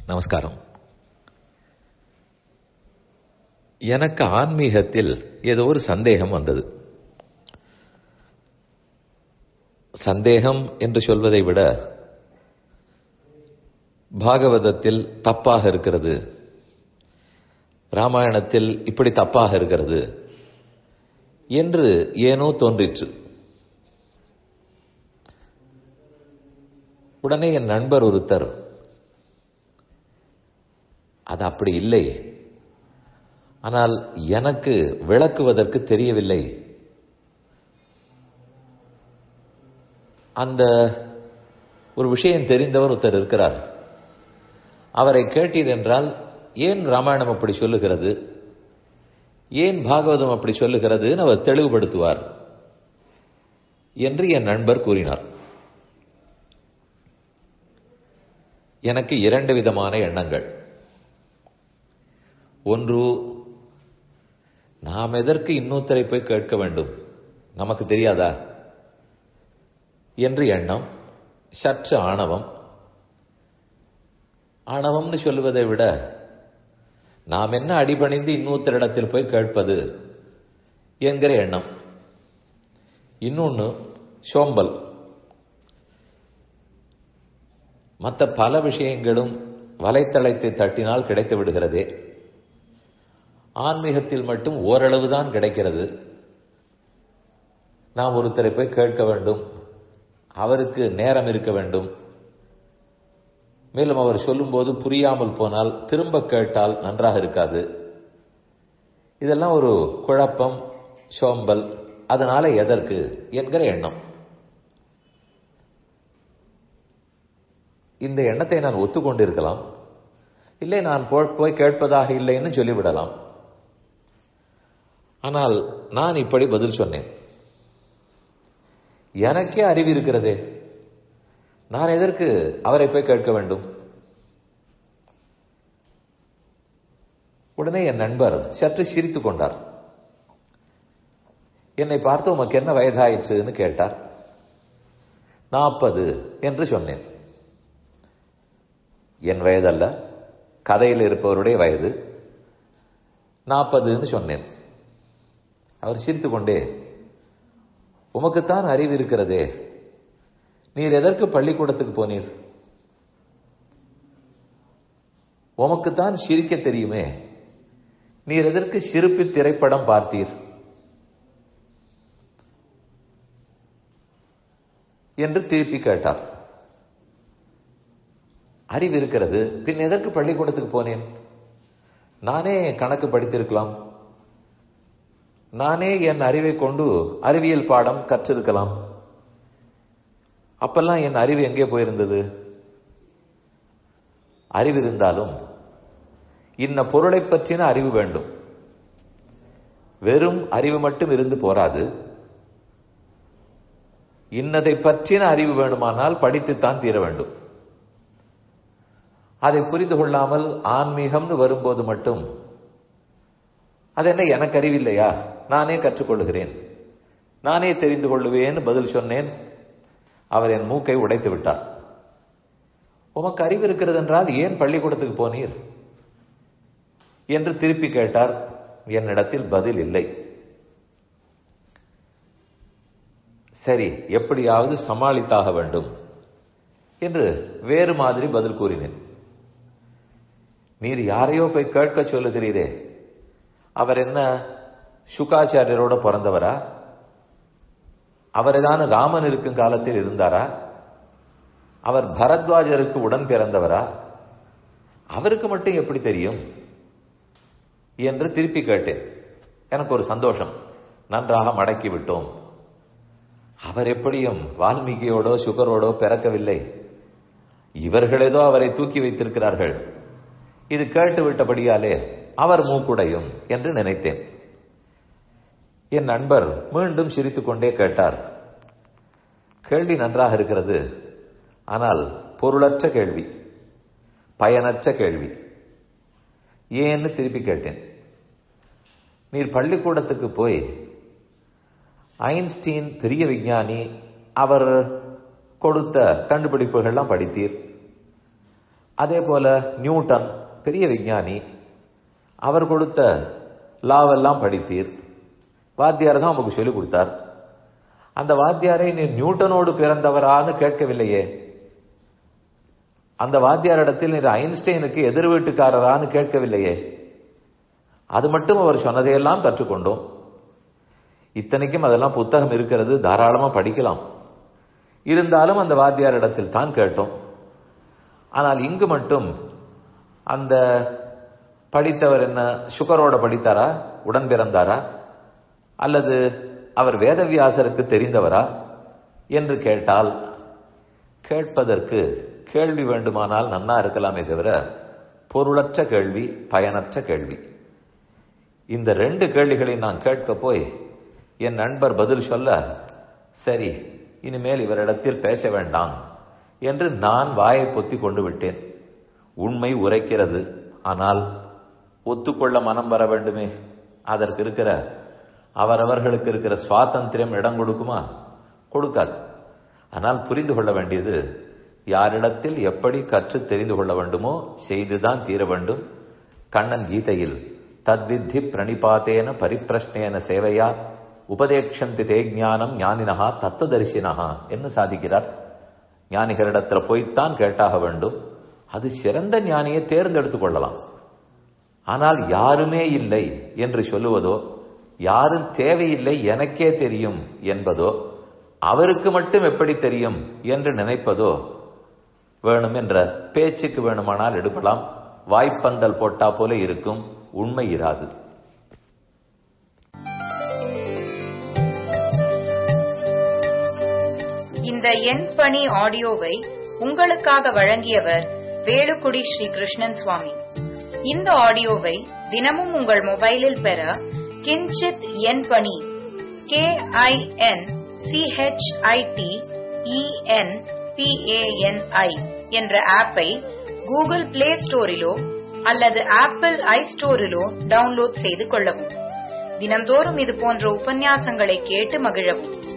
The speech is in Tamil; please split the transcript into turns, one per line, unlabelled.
நமஸ்காரம் எனக்கு ஆன்மீகத்தில் ஏதோ ஒரு சந்தேகம் வந்தது சந்தேகம் என்று சொல்வதை விட பாகவதத்தில் தப்பாக இருக்கிறது ராமாயணத்தில் இப்படி தப்பாக இருக்கிறது என்று ஏனோ தோன்றிற்று உடனே என் நண்பர் ஒருத்தர் அது அப்படி இல்லை ஆனால் எனக்கு விளக்குவதற்கு தெரியவில்லை அந்த ஒரு விஷயம் தெரிந்தவர் ஒருத்தர் இருக்கிறார் அவரை கேட்டீர் என்றால் ஏன் ராமாயணம் அப்படி சொல்லுகிறது ஏன் பாகவதம் அப்படி சொல்லுகிறதுன்னு அவர் தெளிவுபடுத்துவார் என்று என் நண்பர் கூறினார் எனக்கு இரண்டு விதமான எண்ணங்கள் ஒன்று நாம் எதற்கு இன்னொருத்தரை போய் கேட்க வேண்டும் நமக்கு தெரியாதா என்று எண்ணம் சற்று ஆணவம் ஆணவம்னு சொல்லுவதை விட நாம் என்ன அடிபணிந்து இன்னொருத்தரிடத்தில் போய் கேட்பது என்கிற எண்ணம் இன்னொன்று சோம்பல் மற்ற பல விஷயங்களும் வலைத்தளத்தை தட்டினால் கிடைத்து விடுகிறதே ஆன்மீகத்தில் மட்டும் ஓரளவுதான் கிடைக்கிறது நாம் ஒருத்தரை போய் கேட்க வேண்டும் அவருக்கு நேரம் இருக்க வேண்டும் மேலும் அவர் சொல்லும்போது புரியாமல் போனால் திரும்ப கேட்டால் நன்றாக இருக்காது இதெல்லாம் ஒரு குழப்பம் சோம்பல் அதனால எதற்கு என்கிற எண்ணம் இந்த எண்ணத்தை நான் ஒத்துக்கொண்டிருக்கலாம் இல்லை நான் போய் கேட்பதாக இல்லைன்னு சொல்லிவிடலாம் ஆனால் நான் இப்படி பதில் சொன்னேன் எனக்கே அறிவு இருக்கிறதே நான் எதற்கு அவரை போய் கேட்க வேண்டும் உடனே என் நண்பர் சற்று சிரித்துக் கொண்டார் என்னை பார்த்து உமக்கு என்ன வயதாயிற்றுன்னு கேட்டார் நாற்பது என்று சொன்னேன் என் வயதல்ல கதையில் இருப்பவருடைய வயது நாற்பதுன்னு சொன்னேன் அவர் சிரித்துக்கொண்டே உமக்குத்தான் அறிவு இருக்கிறதே நீர் எதற்கு பள்ளிக்கூடத்துக்கு போனீர் உமக்குத்தான் சிரிக்க தெரியுமே நீர் எதற்கு சிரிப்பு திரைப்படம் பார்த்தீர் என்று திருப்பி கேட்டார் அறிவு இருக்கிறது பின் எதற்கு பள்ளிக்கூடத்துக்கு போனேன் நானே கணக்கு படித்திருக்கலாம் நானே என் அறிவை கொண்டு அறிவியல் பாடம் கற்றிருக்கலாம் அப்பெல்லாம் என் அறிவு எங்கே போயிருந்தது அறிவு இருந்தாலும் இன்ன பொருளை பற்றின அறிவு வேண்டும் வெறும் அறிவு மட்டும் இருந்து போராது இன்னதை பற்றின அறிவு வேண்டுமானால் படித்துத்தான் தீர வேண்டும் அதை புரிந்து கொள்ளாமல் ஆன்மீகம்னு வரும்போது மட்டும் அது என்ன எனக்கு அறிவில்லையா நானே கற்றுக்கொள்ளுகிறேன் நானே தெரிந்து கொள்ளுவேன்னு பதில் சொன்னேன் அவர் என் மூக்கை உடைத்து விட்டார் உமக்கு அறிவு இருக்கிறது என்றால் ஏன் பள்ளிக்கூடத்துக்கு போனீர் என்று திருப்பி கேட்டார் என்னிடத்தில் பதில் இல்லை சரி எப்படியாவது சமாளித்தாக வேண்டும் என்று வேறு மாதிரி பதில் கூறினேன் நீர் யாரையோ போய் கேட்க சொல்லுகிறீரே அவர் என்ன சுகாச்சாரியரோட பிறந்தவரா அவர்தான் ராமன் இருக்கும் காலத்தில் இருந்தாரா அவர் பரத்வாஜருக்கு உடன் பிறந்தவரா அவருக்கு மட்டும் எப்படி தெரியும் என்று திருப்பி கேட்டேன் எனக்கு ஒரு சந்தோஷம் நன்றாக மடக்கி விட்டோம் அவர் எப்படியும் வால்மீகியோடோ சுகரோடோ பிறக்கவில்லை இவர்கள் ஏதோ அவரை தூக்கி வைத்திருக்கிறார்கள் இது கேட்டு விட்டபடியாலே அவர் மூக்குடையும் என்று நினைத்தேன் என் நண்பர் மீண்டும் சிரித்துக்கொண்டே கேட்டார் கேள்வி நன்றாக இருக்கிறது ஆனால் பொருளற்ற கேள்வி பயனற்ற கேள்வி ஏன்னு திருப்பி கேட்டேன் நீர் பள்ளிக்கூடத்துக்கு போய் ஐன்ஸ்டீன் பெரிய விஞ்ஞானி அவர் கொடுத்த கண்டுபிடிப்புகள்லாம் படித்தீர் அதே போல நியூட்டன் பெரிய விஞ்ஞானி அவர் கொடுத்த லாவெல்லாம் படித்தீர் வாத்தியார் தான் உங்களுக்கு சொல்லிக் கொடுத்தார் அந்த வாத்தியாரை நீ நியூட்டனோடு பிறந்தவரான்னு கேட்கவில்லையே அந்த வாத்தியாரிடத்தில் நீர் ஐன்ஸ்டைனுக்கு எதிர் வீட்டுக்காரரான்னு கேட்கவில்லையே அது மட்டும் அவர் சொன்னதையெல்லாம் கற்றுக்கொண்டோம் இத்தனைக்கும் அதெல்லாம் புத்தகம் இருக்கிறது தாராளமா படிக்கலாம் இருந்தாலும் அந்த வாத்தியாரிடத்தில் தான் கேட்டோம் ஆனால் இங்கு மட்டும் அந்த படித்தவர் என்ன சுகரோட படித்தாரா உடன் பிறந்தாரா அல்லது அவர் வேதவியாசருக்கு தெரிந்தவரா என்று கேட்டால் கேட்பதற்கு கேள்வி வேண்டுமானால் நன்னா இருக்கலாமே தவிர பொருளற்ற கேள்வி பயனற்ற கேள்வி இந்த ரெண்டு கேள்விகளை நான் கேட்க போய் என் நண்பர் பதில் சொல்ல சரி இனிமேல் இவரிடத்தில் பேச வேண்டாம் என்று நான் வாயை பொத்தி கொண்டு விட்டேன் உண்மை உரைக்கிறது ஆனால் ஒத்துக்கொள்ள மனம் வர வேண்டுமே அதற்கு இருக்கிற அவரவர்களுக்கு இருக்கிற சுவாதந்திரம் இடம் கொடுக்குமா கொடுக்காது ஆனால் புரிந்து கொள்ள வேண்டியது யாரிடத்தில் எப்படி கற்று தெரிந்து கொள்ள வேண்டுமோ செய்துதான் தீர வேண்டும் கண்ணன் கீதையில் தத்வித்தி பிரணிபாத்தேன பரிப்பிரஷ்னேன சேவையா உபதேக்ஷந்தி தே ஞானம் ஞானினஹா தத்துவதரிசினஹா என்று சாதிக்கிறார் ஞானிகளிடத்துல போய்த்தான் கேட்டாக வேண்டும் அது சிறந்த ஞானியை தேர்ந்தெடுத்துக் கொள்ளலாம் ஆனால் யாருமே இல்லை என்று சொல்லுவதோ யாரும் தேவையில்லை எனக்கே தெரியும் என்பதோ அவருக்கு மட்டும் எப்படி தெரியும் என்று நினைப்பதோ வேணும் என்ற பேச்சுக்கு வேணுமானால் எடுக்கலாம் வாய்ப்பந்தல் போட்டா போல இருக்கும் உண்மை இராது
இந்த எண் பணி ஆடியோவை உங்களுக்காக வழங்கியவர் வேலுக்குடி ஸ்ரீ கிருஷ்ணன் சுவாமி இந்த ஆடியோவை தினமும் உங்கள் மொபைலில் பெற கிஞ்சித் எண் பணி கே ஐ என் சிஹெச்ஐடி இஎன் பிஏஎன்ஐ என்ற ஆப்பை கூகுள் பிளே ஸ்டோரிலோ அல்லது ஆப்பிள் ஐ ஸ்டோரிலோ டவுன்லோட் செய்து கொள்ளவும் தினந்தோறும் இது போன்ற உபன்யாசங்களை கேட்டு மகிழவும்